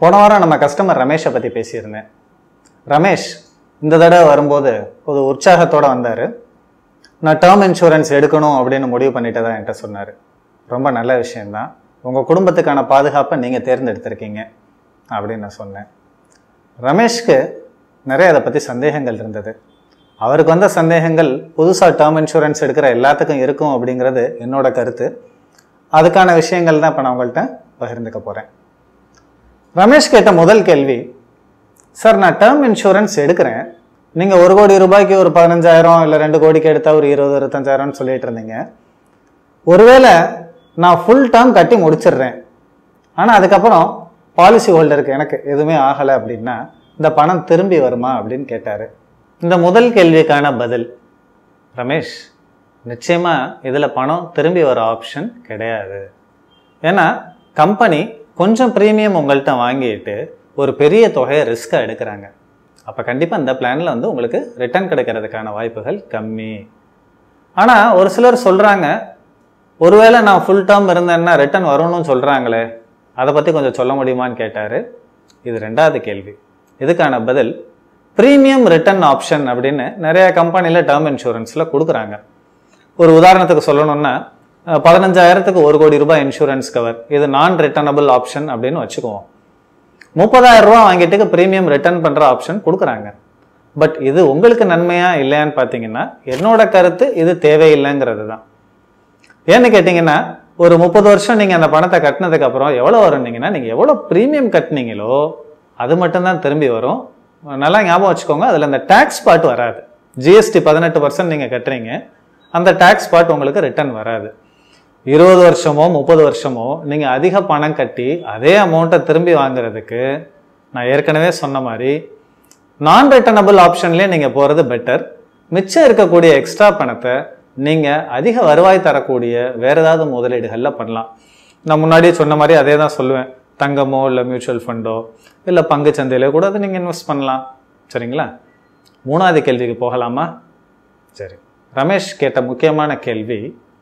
போன வாரம் நம்ம கஸ்டமர் ரமேஷை பற்றி பேசியிருந்தேன் ரமேஷ் இந்த தடவை வரும்போது ஒரு உற்சாகத்தோட வந்தார் நான் டேர்ம் இன்சூரன்ஸ் எடுக்கணும் அப்படின்னு முடிவு பண்ணிட்டு தான் என்கிட்ட சொன்னார் ரொம்ப நல்ல விஷயம்தான் உங்கள் குடும்பத்துக்கான பாதுகாப்பை நீங்கள் தேர்ந்தெடுத்திருக்கீங்க அப்படின்னு நான் சொன்னேன் ரமேஷ்க்கு நிறைய அதை பற்றி சந்தேகங்கள் இருந்தது அவருக்கு வந்த சந்தேகங்கள் புதுசாக டேர்ம் இன்சூரன்ஸ் எடுக்கிற எல்லாத்துக்கும் இருக்கும் அப்படிங்கிறது என்னோட கருத்து அதுக்கான விஷயங்கள் தான் இப்போ நான் உங்கள்கிட்ட பகிர்ந்துக்க போகிறேன் ரமேஷ் கேட்ட முதல் கேள்வி சார் நான் டேர்ம் இன்சூரன்ஸ் எடுக்கிறேன் நீங்கள் ஒரு கோடி ரூபாய்க்கு ஒரு பதினஞ்சாயிரம் இல்லை ரெண்டு கோடிக்கு எடுத்தால் ஒரு இருபது இருபத்தஞ்சாயிரம்னு சொல்லிட்டு இருந்தீங்க ஒருவேளை நான் ஃபுல் டேர்ம் கட்டி முடிச்சிடுறேன் ஆனால் அதுக்கப்புறம் பாலிசி ஹோல்டருக்கு எனக்கு எதுவுமே ஆகலை அப்படின்னா இந்த பணம் திரும்பி வருமா அப்படின்னு கேட்டார் இந்த முதல் கேள்விக்கான பதில் ரமேஷ் நிச்சயமா இதில் பணம் திரும்பி வர ஆப்ஷன் கிடையாது ஏன்னா கம்பெனி கொஞ்சம் ப்ரீமியம் உங்கள்கிட்ட வாங்கிட்டு ஒரு பெரிய தொகையை ரிஸ்க்காக எடுக்கிறாங்க அப்போ கண்டிப்பாக இந்த பிளானில் வந்து உங்களுக்கு ரிட்டர்ன் கிடைக்கிறதுக்கான வாய்ப்புகள் கம்மி ஆனால் ஒரு சிலர் சொல்கிறாங்க ஒருவேளை நான் ஃபுல் டேர்ம் இருந்தேன்னா ரிட்டர்ன் வரும்னு சொல்கிறாங்களே அதை பற்றி கொஞ்சம் சொல்ல முடியுமான்னு கேட்டார் இது ரெண்டாவது கேள்வி இதுக்கான பதில் ப்ரீமியம் ரிட்டர்ன் ஆப்ஷன் அப்படின்னு நிறைய கம்பெனியில் டேர்ம் இன்சூரன்ஸில் கொடுக்குறாங்க ஒரு உதாரணத்துக்கு சொல்லணும்னா அஹ், பதினஞ்சாயிரத்துக்கு ஒரு கோடி ரூபாய் இன்சூரன்ஸ் கவர் இது நான் ரிட்டர்னபிள் ஆப்ஷன் அப்படின்னு வச்சுக்குவோம் முப்பதாயிரம் ரூபா வாங்கிட்டு ப்ரீமியம் ரிட்டர்ன் பண்ணுற ஆப்ஷன் கொடுக்குறாங்க பட் இது உங்களுக்கு நன்மையா இல்லையான்னு பார்த்தீங்கன்னா என்னோட கருத்து இது தேவையில்லைங்கிறது தான் ஏன்னு கேட்டிங்கன்னா ஒரு முப்பது வருஷம் நீங்கள் அந்த பணத்தை கட்டினதுக்கு அப்புறம் எவ்வளோ வரும்னீங்கன்னா நீங்கள் எவ்வளோ ப்ரீமியம் கட்டினீங்களோ அது மட்டும்தான் திரும்பி வரும் நல்லா ஞாபகம் வச்சுக்கோங்க அதில் அந்த டேக்ஸ் பார்ட் வராது ஜிஎஸ்டி பதினெட்டு பர்சன்ட் நீங்கள் கட்டுறீங்க அந்த டேக்ஸ் பார்ட் உங்களுக்கு ரிட்டர்ன் வராது இருபது வருஷமோ முப்பது வருஷமோ நீங்கள் அதிக பணம் கட்டி அதே அமௌண்ட்டை திரும்பி வாங்குறதுக்கு நான் ஏற்கனவே சொன்ன மாதிரி நான் ரிட்டர்னபிள் ஆப்ஷன்லேயே நீங்கள் போகிறது பெட்டர் மிச்சம் இருக்கக்கூடிய எக்ஸ்ட்ரா பணத்தை நீங்கள் அதிக வருவாய் தரக்கூடிய வேற ஏதாவது முதலீடுகளில் பண்ணலாம் நான் முன்னாடியே சொன்ன மாதிரி அதே தான் சொல்லுவேன் தங்கமோ இல்லை மியூச்சுவல் ஃபண்டோ இல்லை பங்கு சந்தையில கூட அதை நீங்கள் இன்வெஸ்ட் பண்ணலாம் சரிங்களா மூணாவது கேள்விக்கு போகலாமா சரி ரமேஷ் கேட்ட முக்கியமான கேள்வி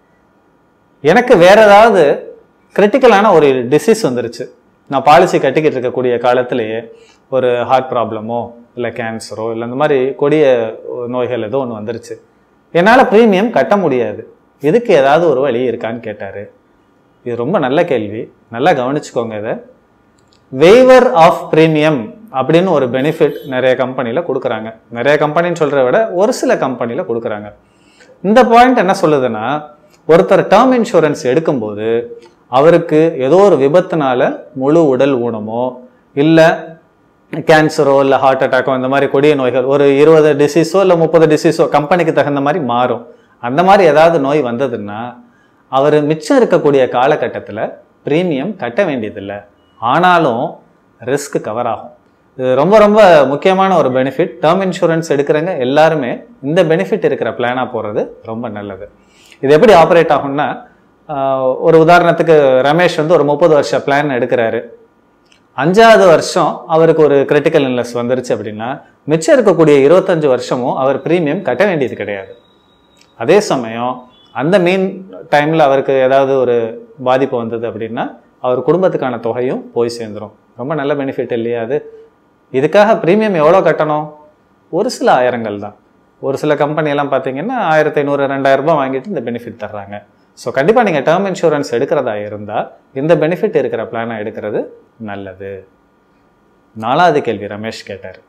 எனக்கு வேற ஏதாவது கிரிட்டிக்கலான ஒரு டிசீஸ் வந்துருச்சு நான் பாலிசி கட்டிக்கிட்டு இருக்கக்கூடிய காலத்திலேயே ஒரு ஹார்ட் ப்ராப்ளமோ இல்லை கேன்சரோ இல்லை இந்த மாதிரி கொடிய நோய்கள் ஏதோ ஒன்று வந்துருச்சு என்னால் ப்ரீமியம் கட்ட முடியாது இதுக்கு ஏதாவது ஒரு வழி இருக்கான்னு கேட்டார் இது ரொம்ப நல்ல கேள்வி நல்லா கவனிச்சுக்கோங்க இதை வெய்வர் ஆஃப் ப்ரீமியம் அப்படின்னு ஒரு பெனிஃபிட் நிறைய கம்பெனியில் கொடுக்குறாங்க நிறைய கம்பெனின்னு சொல்கிறத விட ஒரு சில கம்பெனியில் கொடுக்குறாங்க இந்த பாயிண்ட் என்ன சொல்லுதுன்னா ஒருத்தர் டேர்ம் இன்சூரன்ஸ் எடுக்கும்போது அவருக்கு ஏதோ ஒரு விபத்துனால முழு உடல் ஊனமோ இல்லை கேன்சரோ இல்லை ஹார்ட் அட்டாக்கோ இந்த மாதிரி கொடிய நோய்கள் ஒரு இருபது டிசீஸோ இல்லை முப்பது டிசீஸோ கம்பெனிக்கு தகுந்த மாதிரி மாறும் அந்த மாதிரி ஏதாவது நோய் வந்ததுன்னா அவர் மிச்சம் இருக்கக்கூடிய காலகட்டத்தில் ப்ரீமியம் கட்ட வேண்டியதில்லை ஆனாலும் ரிஸ்க் கவர் ஆகும் இது ரொம்ப ரொம்ப முக்கியமான ஒரு பெனிஃபிட் டேர்ம் இன்சூரன்ஸ் எடுக்கிறவங்க எல்லாருமே இந்த பெனிஃபிட் இருக்கிற பிளானாக போகிறது ரொம்ப நல்லது இது எப்படி ஆப்ரேட் ஆகும்னா ஆஹ், ஒரு உதாரணத்துக்கு ரமேஷ் வந்து ஒரு முப்பது வருஷ பிளான் எடுக்கிறாரு அஞ்சாவது வருஷம் அவருக்கு ஒரு கிரிட்டிக்கல் இல்னஸ் வந்துருச்சு அப்படின்னா மிச்சம் இருக்கக்கூடிய இருபத்தஞ்சு வருஷமும் அவர் ப்ரீமியம் கட்ட வேண்டியது கிடையாது அதே சமயம் அந்த மீன் டைமில் அவருக்கு ஏதாவது ஒரு பாதிப்பு வந்தது அப்படின்னா அவர் குடும்பத்துக்கான தொகையும் போய் சேர்ந்துரும் ரொம்ப நல்ல பெனிஃபிட் இல்லையா அது இதுக்காக ப்ரீமியம் எவ்வளோ கட்டணும் ஒரு சில ஆயிரங்கள் தான் ஒரு சில company எல்லாம் பார்த்தீங்கன்னா ஆயிரத்தி ஐநூறு ரெண்டாயிரம் ரூபாய் வாங்கிட்டு இந்த பெனிஃபிட் தர்றாங்க ஸோ கண்டிப்பாக நீங்கள் டேர்ம் இன்சூரன்ஸ் எடுக்கிறதா இருந்தால் இந்த பெனிஃபிட் இருக்கிற பிளானை எடுக்கிறது நல்லது நாலாவது கேள்வி ரமேஷ் கேட்டார்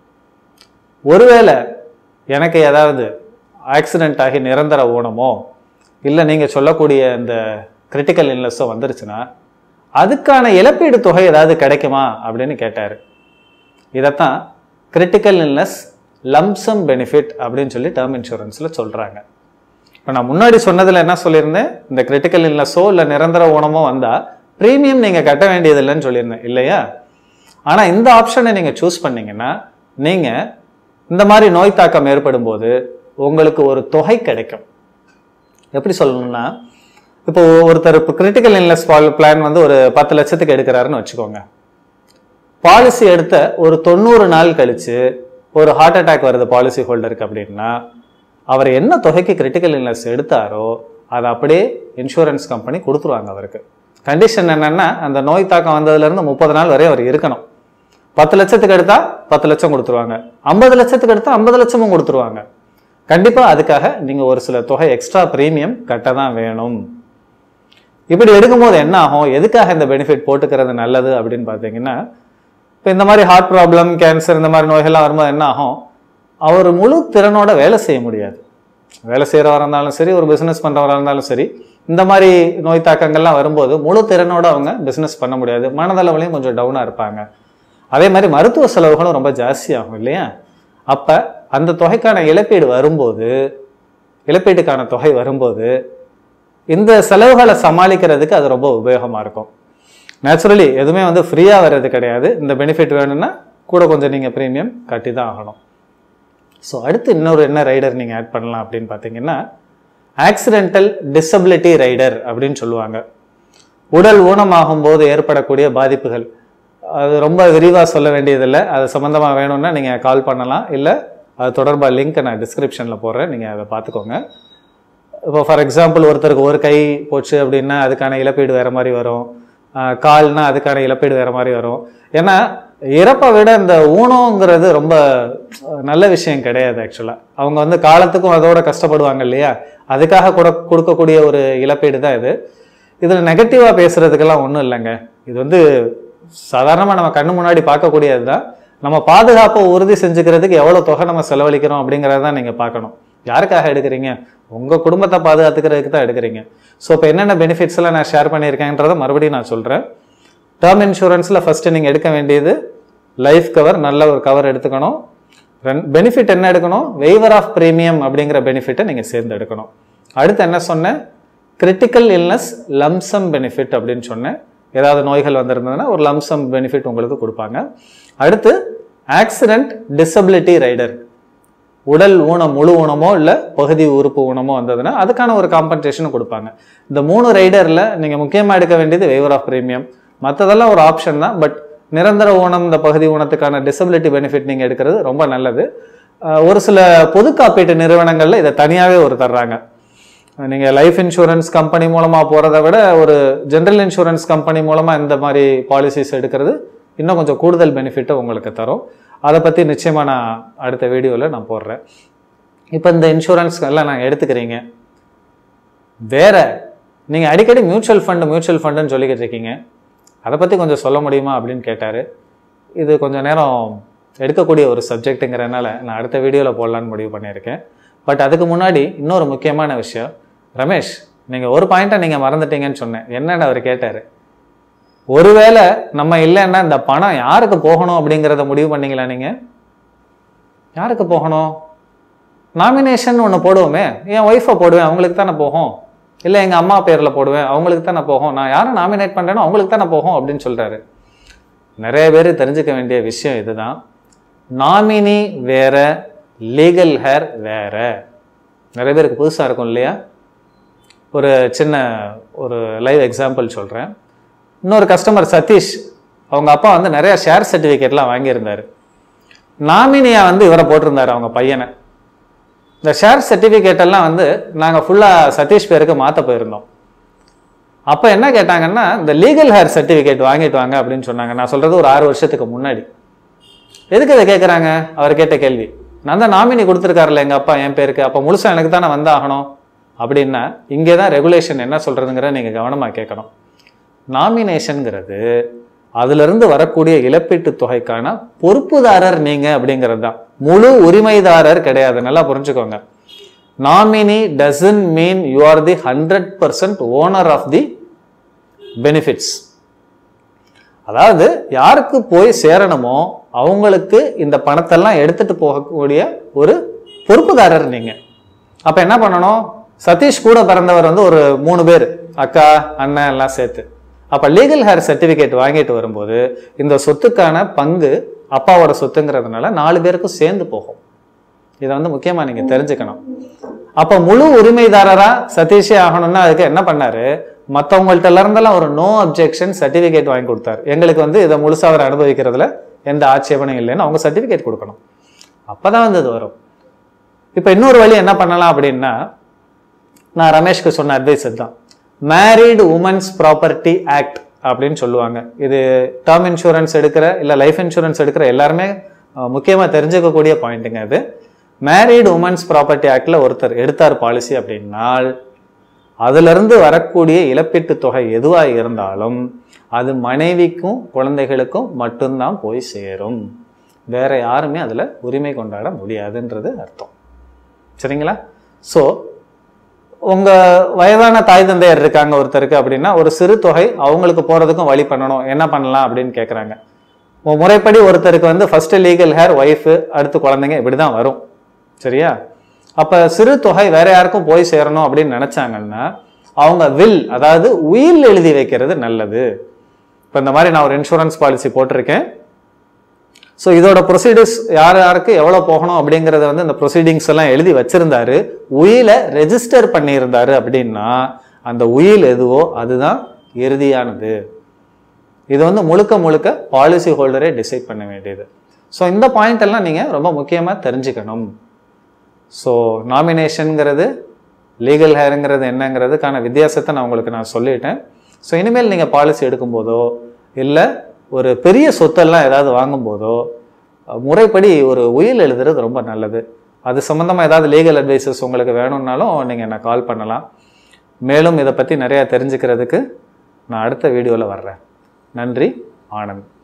ஒருவேளை எனக்கு ஏதாவது ஆக்சிடென்ட் ஆகி நிரந்தர ஊனமோ இல்லை நீங்கள் சொல்லக்கூடிய இந்த கிரிட்டிக்கல் இல்னஸோ வந்துருச்சுன்னா அதுக்கான இழப்பீடு தொகை ஏதாவது கிடைக்குமா அப்படின்னு கேட்டார் இதைத்தான் கிரிட்டிக்கல் இல்னஸ் லம்சம் பெனிஃபிட் அப்படின்னு சொல்லி டேர்ம் இன்சூரன்ஸில் சொல்கிறாங்க இப்போ நான் முன்னாடி சொன்னதில் என்ன சொல்லியிருந்தேன் இந்த கிரிட்டிக்கல் இல்னஸோ இல்லை நிரந்தர ஊனமோ வந்தால் ப்ரீமியம் நீங்கள் கட்ட வேண்டியதில்லைன்னு சொல்லியிருந்தேன் இல்லையா ஆனால் இந்த ஆப்ஷனை நீங்கள் சூஸ் பண்ணீங்கன்னா நீங்கள் இந்த மாதிரி நோய் தாக்கம் ஏற்படும் போது உங்களுக்கு ஒரு தொகை கிடைக்கும் எப்படி சொல்லணும்னா இப்போ ஒருத்தர் இப்போ கிரிட்டிக்கல் இல்னஸ் பிளான் வந்து ஒரு பத்து லட்சத்துக்கு எடுக்கிறாருன்னு வச்சுக்கோங்க பாலிசி எடுத்த ஒரு தொண்ணூறு நாள் கழிச்சு ஒரு ஹார்ட் அட்டாக் வருது பாலிசி ஹோல்டருக்கு அப்படின்னா அவர் என்ன தொகைக்கு கிரிட்டிக்கல் இல்னஸ் எடுத்தாரோ அதை அப்படியே இன்சூரன்ஸ் கம்பெனி கொடுத்துருவாங்க அவருக்கு கண்டிஷன் என்னன்னா அந்த நோய் தாக்கம் வந்ததுலேருந்து முப்பது நாள் வரை அவர் இருக்கணும் பத்து லட்சத்துக்கு எடுத்தா பத்து லட்சம் கொடுத்துருவாங்க ஐம்பது லட்சத்துக்கு எடுத்தா ஐம்பது லட்சமும் கொடுத்துருவாங்க கண்டிப்பா அதுக்காக நீங்க ஒரு சில தொகை எக்ஸ்ட்ரா பிரீமியம் கட்ட தான் வேணும் இப்படி எடுக்கும்போது என்ன ஆகும் எதுக்காக இந்த பெனிஃபிட் போட்டுக்கிறது நல்லது அப்படின்னு பார்த்தீங்கன்னா இப்போ இந்த மாதிரி ஹார்ட் ப்ராப்ளம் கேன்சர் இந்த மாதிரி நோய்கள்லாம் வரும்போது என்ன ஆகும் அவர் முழு திறனோட வேலை செய்ய முடியாது வேலை செய்கிறவராக இருந்தாலும் சரி ஒரு பிஸ்னஸ் பண்ணுறவராக இருந்தாலும் சரி இந்த மாதிரி நோய் தாக்கங்கள்லாம் வரும்போது முழு திறனோட அவங்க பிஸ்னஸ் பண்ண முடியாது மனதளவுலையும் கொஞ்சம் டவுனாக இருப்பாங்க அதே மாதிரி மருத்துவ செலவுகளும் ரொம்ப ஜாஸ்தியாகும் இல்லையா அப்போ அந்த தொகைக்கான இழப்பீடு வரும்போது இழப்பீட்டுக்கான தொகை வரும்போது இந்த செலவுகளை சமாளிக்கிறதுக்கு அது ரொம்ப உபயோகமாக இருக்கும் நேச்சுரலி எதுவுமே வந்து ஃப்ரீயாக வர்றது கிடையாது இந்த பெனிஃபிட் வேணும்னா கூட கொஞ்சம் நீங்கள் ப்ரீமியம் கட்டி தான் ஆகணும் ஸோ அடுத்து இன்னொரு என்ன ரைடர் நீங்கள் ஆட் பண்ணலாம் அப்படின்னு பார்த்தீங்கன்னா ஆக்சிடென்டல் டிசபிலிட்டி ரைடர் அப்படின்னு சொல்லுவாங்க உடல் ஊனமாகும் போது ஏற்படக்கூடிய பாதிப்புகள் அது ரொம்ப விரிவாக சொல்ல வேண்டியதில்லை அது சம்மந்தமாக வேணும்னா நீங்கள் கால் பண்ணலாம் இல்லை அது தொடர்பாக லிங்க்கை நான் டிஸ்கிரிப்ஷனில் போடுறேன் நீங்கள் அதை பார்த்துக்கோங்க இப்போ ஃபார் எக்ஸாம்பிள் ஒருத்தருக்கு ஒரு கை போச்சு அப்படின்னா அதுக்கான இழப்பீடு வேற மாதிரி வரும் ஆஹ் கால்னா அதுக்கான இழப்பீடு வேற மாதிரி வரும் ஏன்னா இறப்பை விட இந்த ஊனங்கிறது ரொம்ப அஹ், நல்ல விஷயம் கிடையாது ஆக்சுவலாக அவங்க வந்து காலத்துக்கும் அதோட கஷ்டப்படுவாங்க இல்லையா அதுக்காக கூட கொடுக்கக்கூடிய ஒரு இழப்பீடு தான் இது இதில் நெகட்டிவாக பேசுறதுக்கெல்லாம் ஒன்றும் இல்லைங்க இது வந்து சாதாரணமாக நம்ம கண்ணு முன்னாடி பார்க்கக்கூடியது தான் நம்ம பாதுகாப்பை உறுதி செஞ்சுக்கிறதுக்கு எவ்வளோ தொகை நம்ம செலவழிக்கிறோம் அப்படிங்கிறத தான் நீங்கள் பார்க்கணும் யாருக்காக எடுக்கிறீங்க உங்கள் குடும்பத்தை பாதுகாத்துக்கிறதுக்கு தான் எடுக்கிறீங்க ஸோ இப்போ என்னென்ன பெனிஃபிட்ஸ் எல்லாம் நான் ஷேர் பண்ணியிருக்கேன்றதை மறுபடியும் நான் சொல்கிறேன் டேர்ம் இன்சூரன்ஸில் ஃபஸ்ட்டு நீங்கள் எடுக்க வேண்டியது லைஃப் கவர் நல்ல ஒரு கவர் எடுத்துக்கணும் பெனிஃபிட் என்ன எடுக்கணும் வெய்வர் ஆஃப் பிரீமியம் அப்படிங்கிற பெனிஃபிட்டை நீங்கள் சேர்ந்து எடுக்கணும் அடுத்து என்ன சொன்னேன் கிரிட்டிக்கல் இல்னஸ் லம்சம் பெனிஃபிட் அப்படின்னு சொன்னேன் ஏதாவது நோய்கள் வந்திருந்ததுன்னா ஒரு லம்சம் பெனிஃபிட் உங்களுக்கு கொடுப்பாங்க அடுத்து ஆக்சிடென்ட் டிசபிலிட்டி ரைடர் உடல் ஊனம் முழு ஊனமோ இல்லை பகுதி உறுப்பு ஊனமோ வந்ததுன்னா அதுக்கான ஒரு காம்பன்சேஷனும் கொடுப்பாங்க இந்த மூணு ரைடரில் நீங்கள் முக்கியமாக எடுக்க வேண்டியது வெய்வர் ஆஃப் பிரீமியம் மற்றதெல்லாம் ஒரு ஆப்ஷன் தான் பட் நிரந்தர ஊனம் இந்த பகுதி ஊனத்துக்கான டிசபிலிட்டி பெனிஃபிட் நீங்கள் எடுக்கிறது ரொம்ப நல்லது அஹ் ஒரு சில பொது காப்பீட்டு நிறுவனங்களில் இதை தனியாகவே ஒரு தர்றாங்க நீங்கள் லைஃப் இன்சூரன்ஸ் கம்பெனி மூலமாக போகிறத விட ஒரு ஜென்ரல் இன்சூரன்ஸ் கம்பெனி மூலமாக இந்த மாதிரி பாலிசிஸ் எடுக்கிறது இன்னும் கொஞ்சம் கூடுதல் பெனிஃபிட்டை உங்களுக்கு தரும் அதை பற்றி நிச்சயமாக நான் அடுத்த வீடியோவில் நான் போடுறேன் இப்போ இந்த இன்சூரன்ஸ் எல்லாம் நான் எடுத்துக்கிறீங்க வேற நீங்கள் அடிக்கடி மியூச்சுவல் ஃபண்டு மியூச்சுவல் ஃபண்டுன்னு சொல்லிக்கிட்டு இருக்கீங்க அதை பற்றி கொஞ்சம் சொல்ல முடியுமா அப்படின்னு கேட்டார் இது கொஞ்சம் நேரம் எடுக்கக்கூடிய ஒரு சப்ஜெக்ட்டுங்கிறனால நான் அடுத்த வீடியோவில் போடலான்னு முடிவு பண்ணியிருக்கேன் பட் அதுக்கு முன்னாடி இன்னொரு முக்கியமான விஷயம் ரமேஷ் நீங்கள் ஒரு பாயிண்ட்டை நீங்கள் மறந்துட்டீங்கன்னு சொன்னேன் என்னன்னு அவர் கேட்டார் ஒருவேளை நம்ம இல்லைன்னா இந்த பணம் யாருக்கு போகணும் அப்படிங்கிறத முடிவு பண்ணீங்களா நீங்கள் யாருக்கு போகணும் நாமினேஷன் ஒன்று போடுவோமே என் ஒய்ஃபை போடுவேன் அவங்களுக்கு தானே போகும் இல்லை எங்கள் அம்மா பேரில் போடுவேன் அவங்களுக்கு தானே போகும் நான் யாரை நாமினேட் பண்ணுறேனோ அவங்களுக்கு தானே போகும் அப்படின்னு சொல்கிறாரு நிறைய பேர் தெரிஞ்சுக்க வேண்டிய விஷயம் இதுதான் நாமினி வேற லீகல் ஹேர் வேற நிறைய பேருக்கு புதுசாக இருக்கும் இல்லையா ஒரு சின்ன ஒரு லைவ் எக்ஸாம்பிள் சொல்கிறேன் இன்னொரு கஸ்டமர் சதீஷ் அவங்க அப்பா வந்து நிறைய ஷேர் சர்டிஃபிகேட்லாம் வாங்கியிருந்தாரு நாமினியா வந்து இவரை போட்டிருந்தாரு அவங்க பையனை இந்த ஷேர் சர்டிஃபிகேட் எல்லாம் வந்து நாங்கள் ஃபுல்லாக சதீஷ் பேருக்கு மாற்ற போயிருந்தோம் அப்போ என்ன கேட்டாங்கன்னா இந்த லீகல் ஹேர் சர்டிஃபிகேட் வாங்கிட்டு வாங்க அப்படின்னு சொன்னாங்க நான் சொல்கிறது ஒரு ஆறு வருஷத்துக்கு முன்னாடி எதுக்கு இதை கேட்குறாங்க அவர் கேட்ட கேள்வி நான் தான் நாமினி கொடுத்துருக்காருல்ல எங்கள் அப்பா என் பேருக்கு அப்போ முழுசாக எனக்கு தானே வந்தாகணும் அப்படின்னா இங்கே தான் ரெகுலேஷன் என்ன சொல்கிறதுங்கிறத நீங்கள் கவனமாக கேட்கணும் நாமினேஷனுங்கிறது அதிலிருந்து வரக்கூடிய இழப்பீட்டு தொகைக்கான பொறுப்புதாரர் நீங்க அப்படிங்கிறது தான் முழு உரிமைதாரர் கிடையாது நல்லா புரிஞ்சுக்கோங்க nominee doesn't mean you are the hundred percent owner of the benefits அதாவது யாருக்கு போய் சேரணுமோ அவங்களுக்கு இந்த பணத்தெல்லாம் எடுத்துட்டு போகக்கூடிய ஒரு பொறுப்புதாரர் நீங்க அப்ப என்ன பண்ணணும் சதீஷ் கூட பிறந்தவர் வந்து ஒரு மூணு பேர் அக்கா அண்ணன் எல்லாம் சேர்த்து அப்ப லீகல் ஹேர் சர்டிபிகேட் வாங்கிட்டு வரும்போது இந்த சொத்துக்கான பங்கு அப்பாவோட சொத்துங்கிறதுனால நாலு பேருக்கும் சேர்ந்து போகும் இதை வந்து முக்கியமா நீங்க தெரிஞ்சுக்கணும் அப்ப முழு உரிமைதாரரா சதீஷே ஆகணும்னா அதுக்கு என்ன பண்ணாரு மற்றவங்கள்ட்ட இருந்தெல்லாம் ஒரு நோ அப்ஜெக்ஷன் சர்டிபிகேட் வாங்கி கொடுத்தாரு எங்களுக்கு வந்து இதை முழுசா அவர் அனுபவிக்கிறதுல எந்த ஆட்சேபனையும் இல்லைன்னு அவங்க சர்டிபிகேட் கொடுக்கணும் அப்பதான் வந்து இது வரும் இப்போ இன்னொரு வழி என்ன பண்ணலாம் அப்படின்னா நான் ரமேஷ்க்கு சொன்ன அட்வைஸ் தான் மேரிடு உமன்ஸ் ப்ராப்பர்ட்டி ஆக்ட் அப்படின்னு சொல்லுவாங்க இது டேர்ம் இன்சூரன்ஸ் எடுக்கிற இல்லை லைஃப் இன்சூரன்ஸ் எடுக்கிற எல்லாருமே முக்கியமாக தெரிஞ்சுக்கக்கூடிய பாயிண்ட்டுங்க அது மேரிடு உமன்ஸ் ப்ராப்பர்ட்டி ஆக்டில் ஒருத்தர் எடுத்தார் பாலிசி அப்படின்னால் அதிலிருந்து வரக்கூடிய இழப்பீட்டு தொகை எதுவாக இருந்தாலும் அது மனைவிக்கும் குழந்தைகளுக்கும் மட்டும்தான் போய் சேரும் வேற யாருமே அதில் உரிமை கொண்டாட முடியாதுன்றது அர்த்தம் சரிங்களா ஸோ உங்கள் வயதான தாய் தந்தையர் இருக்காங்க ஒருத்தருக்கு அப்படின்னா ஒரு சிறு தொகை அவங்களுக்கு போகிறதுக்கும் வழி பண்ணணும் என்ன பண்ணலாம் அப்படின்னு கேட்குறாங்க முறைப்படி ஒருத்தருக்கு வந்து ஃபர்ஸ்ட் லீகல் ஹேர் ஒய்ஃபு அடுத்து குழந்தைங்க இப்படி தான் வரும் சரியா அப்போ சிறு தொகை வேற யாருக்கும் போய் சேரணும் அப்படின்னு நினச்சாங்கன்னா அவங்க வில் அதாவது உயில் எழுதி வைக்கிறது நல்லது இப்போ இந்த மாதிரி நான் ஒரு இன்சூரன்ஸ் பாலிசி போட்டிருக்கேன் ஸோ இதோட ப்ரொசீடிங்ஸ் யார் யாருக்கு எவ்வளோ போகணும் அப்படிங்கிறத வந்து இந்த ப்ரொசீடிங்ஸ் எல்லாம் எழுதி வச்சிருந்தாரு உயிலை ரெஜிஸ்டர் பண்ணியிருந்தாரு அப்படின்னா அந்த உயில் எதுவோ அதுதான் இறுதியானது இது வந்து முழுக்க முழுக்க பாலிசி ஹோல்டரே டிசைட் பண்ண வேண்டியது ஸோ இந்த பாயிண்ட் எல்லாம் நீங்கள் ரொம்ப முக்கியமாக தெரிஞ்சுக்கணும் ஸோ நாமினேஷனுங்கிறது லீகல் ஹேருங்கிறது என்னங்கிறதுக்கான வித்தியாசத்தை நான் உங்களுக்கு நான் சொல்லிட்டேன் ஸோ இனிமேல் நீங்கள் பாலிசி எடுக்கும்போதோ இல்லை ஒரு பெரிய சொத்தெல்லாம் ஏதாவது வாங்கும்போதோ முறைப்படி ஒரு உயில் எழுதுறது ரொம்ப நல்லது அது சம்மந்தமாக ஏதாவது லீகல் அட்வைசஸ் உங்களுக்கு வேணும்னாலும் நீங்கள் என்ன கால் பண்ணலாம் மேலும் இதை பற்றி நிறையா தெரிஞ்சுக்கிறதுக்கு நான் அடுத்த வீடியோவில் வர்றேன் நன்றி ஆனந்த்